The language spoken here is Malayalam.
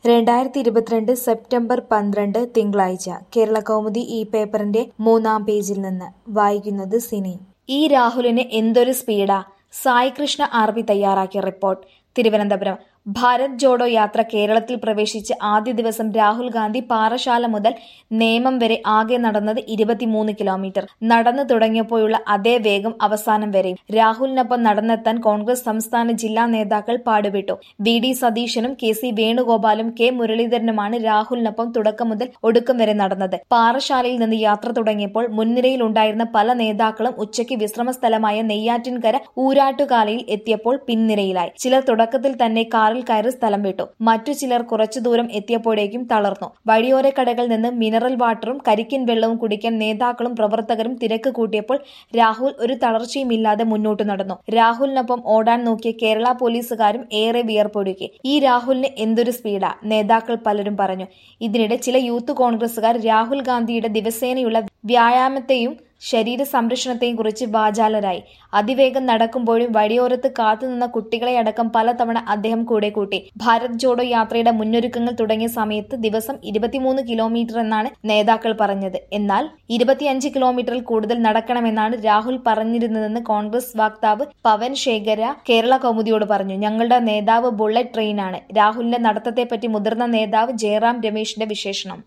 രണ്ടായിരത്തി ഇരുപത്തിരണ്ട് സെപ്റ്റംബർ പന്ത്രണ്ട് തിങ്കളാഴ്ച കേരള കൗമുദി ഈ പേപ്പറിന്റെ മൂന്നാം പേജിൽ നിന്ന് വായിക്കുന്നത് സിനി ഈ രാഹുലിന് എന്തൊരു സ്പീഡാ സായി കൃഷ്ണ ആർ ബി തയ്യാറാക്കിയ റിപ്പോർട്ട് തിരുവനന്തപുരം ഭാരത് ജോഡോ യാത്ര കേരളത്തിൽ പ്രവേശിച്ച് ആദ്യ ദിവസം രാഹുൽ ഗാന്ധി പാറശാല മുതൽ നേമം വരെ ആകെ നടന്നത് ഇരുപത്തിമൂന്ന് കിലോമീറ്റർ നടന്നു തുടങ്ങിയപ്പോഴുള്ള അതേ വേഗം അവസാനം വരെയും രാഹുലിനൊപ്പം നടന്നെത്താൻ കോൺഗ്രസ് സംസ്ഥാന ജില്ലാ നേതാക്കൾ പാടുപെട്ടു വി ഡി സതീശനും കെ സി വേണുഗോപാലും കെ മുരളീധരനുമാണ് രാഹുലിനൊപ്പം തുടക്കം മുതൽ ഒടുക്കം വരെ നടന്നത് പാറശാലയിൽ നിന്ന് യാത്ര തുടങ്ങിയപ്പോൾ മുൻനിരയിൽ ഉണ്ടായിരുന്ന പല നേതാക്കളും ഉച്ചയ്ക്ക് വിശ്രമ സ്ഥലമായ നെയ്യാറ്റിൻകര ഊരാട്ടുകാലയിൽ എത്തിയപ്പോൾ പിൻനിരയിലായി ചിലർ തുടക്കത്തിൽ തന്നെ കാറിൽ കയറി സ്ഥലം വിട്ടു മറ്റു ചിലർ കുറച്ചു ദൂരം എത്തിയപ്പോഴേക്കും തളർന്നു വഴിയോര കടകളിൽ നിന്ന് മിനറൽ വാട്ടറും കരിക്കിൻ വെള്ളവും കുടിക്കാൻ നേതാക്കളും പ്രവർത്തകരും തിരക്ക് കൂട്ടിയപ്പോൾ രാഹുൽ ഒരു തളർച്ചയുമില്ലാതെ മുന്നോട്ട് നടന്നു രാഹുലിനൊപ്പം ഓടാൻ നോക്കിയ കേരള പോലീസുകാരും ഏറെ വിയർപ്പൊഴുക്കി ഈ രാഹുലിന് എന്തൊരു സ്പീഡാ നേതാക്കൾ പലരും പറഞ്ഞു ഇതിനിടെ ചില യൂത്ത് കോൺഗ്രസുകാർ രാഹുൽ ഗാന്ധിയുടെ ദിവസേനയുള്ള വ്യായാമത്തെയും ശരീര സംരക്ഷണത്തെയും കുറിച്ച് വാചാലരായി അതിവേഗം നടക്കുമ്പോഴും വഴിയോരത്ത് കാത്തുനിന്ന കുട്ടികളെ അടക്കം പലതവണ അദ്ദേഹം കൂടെ കൂട്ടി ഭാരത് ജോഡോ യാത്രയുടെ മുന്നൊരുക്കങ്ങൾ തുടങ്ങിയ സമയത്ത് ദിവസം ഇരുപത്തിമൂന്ന് കിലോമീറ്റർ എന്നാണ് നേതാക്കൾ പറഞ്ഞത് എന്നാൽ ഇരുപത്തിയഞ്ച് കിലോമീറ്ററിൽ കൂടുതൽ നടക്കണമെന്നാണ് രാഹുൽ പറഞ്ഞിരുന്നതെന്ന് കോൺഗ്രസ് വക്താവ് പവൻ ശേഖര കേരള കൗമുദിയോട് പറഞ്ഞു ഞങ്ങളുടെ നേതാവ് ബുള്ളറ്റ് ട്രെയിനാണ് രാഹുലിന്റെ നടത്തത്തെപ്പറ്റി മുതിർന്ന നേതാവ് ജയറാം രമേശിന്റെ വിശേഷണം